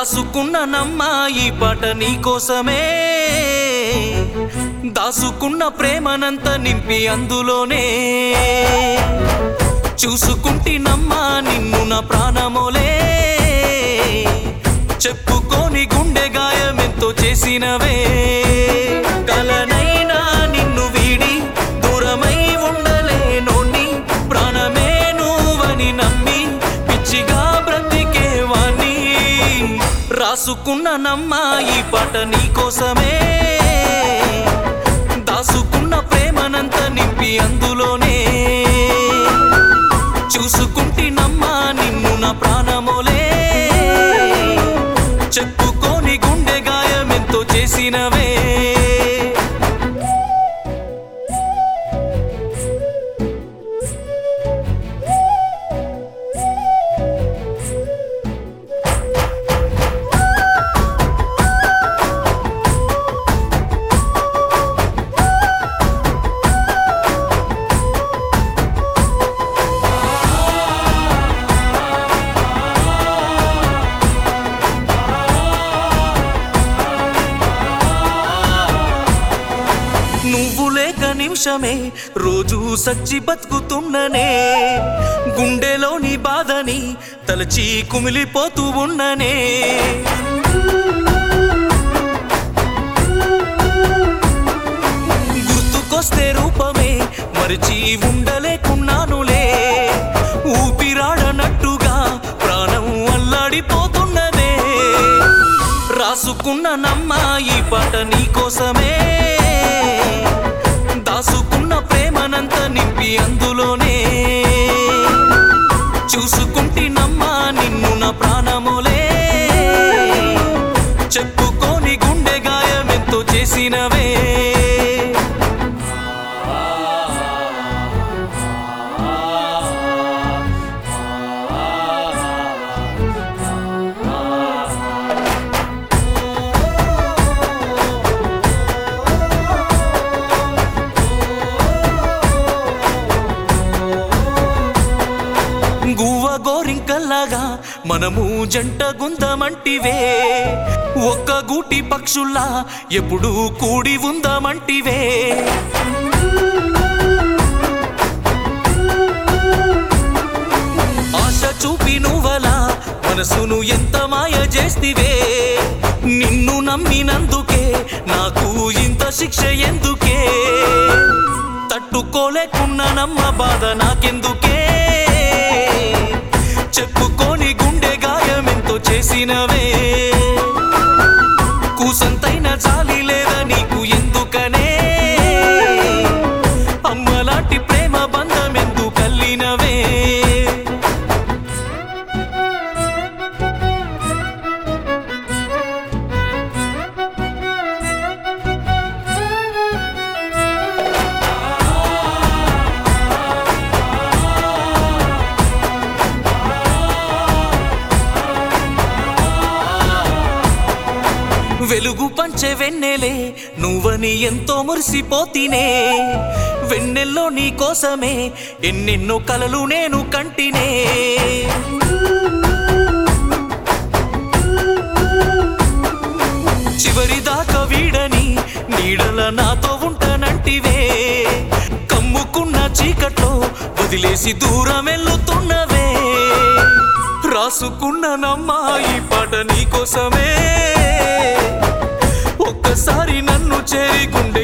రాసుకున్న నమ్మా ఈ పాట నీకోసమే దాసుకున్న ప్రేమనంత నింపి అందులోనే చూసుకుంటి నమ్మా నిన్ను నా ప్రాణమోలే చెప్పుకోని గుండె గాయమెంతో చేసినవే కలనైనా నిన్ను వీడి దూరమై ఉండలేనోని ప్రాణమే నువ్వని నమ్మి పిచ్చిగా బ్రతికేవాణ్ణి రాసుకున్న నమ్మా ఈ పాట నీకోసమే దాసుకున్న ప్రేమనంత నింపి అందులోనే చూసుకుంటి నమ్మా నిన్ను నా ప్రాణమోలే చెప్పుకోని గుండె గాయమెంతో చేసినవే నువ్వు లేక నిమిషమే రోజు సచ్చి బతుకుతున్ననే గుండెలోని బాధని తలచి కుమిలిపోతూ ఉన్ననే గుర్తుకొస్తే రూపమే మరిచి ఉండలేకున్నానులే ఊపిరాడనట్టుగా ప్రాణం అల్లాడిపోతున్నదే రాసుకున్న నమ్మా ఈ పాట నీకోసమే దాసుకున్న ప్రేమనంత నింపి అందులోనే చూసుకుంటి నమ్మా నిన్ను నా ప్రాణములే చెప్పుకోని గుండె గాయమెంతో చేసినవే గువ్వ గోరింకల్లాగా మనము జంట గుందమంటివే ఒక్క గూటి పక్షుల్లా ఎప్పుడు కూడి ఉందమంటివే ఆశ చూపి నువ్వలా మనసును ఎంత మాయ చేస్తివే నిన్ను నమ్మినందుకే నాకు ఇంత శిక్ష ఎందుకే తట్టుకోలేకున్నానమ్మ బాధ నాకెందుకే చెప్పుకోని గుండె గాయమెంతో చేసినవే కూసంతైన చాలి లేదా నీకు ఎందుకనే అమ్మలాంటి ప్రేమ బంధం ఎందుకు కల్లినవే వెలుగు పంచే వెన్నెలే నువ్వని ఎంతో మురిసిపోతినే వెన్నెల్లో నీ కోసమే ఎన్నెన్నో కలలు నేను కంటినే చివరి దాకా వీడని నీడల నాతో ఉంటానంటివే కమ్ముకున్న చీకట్లో వదిలేసి దూరం వెళ్తున్నవే రాసుకున్న నమ్మా ఈ పాట నీకోసమే ఒక్కసారి నన్ను చేరి గుండె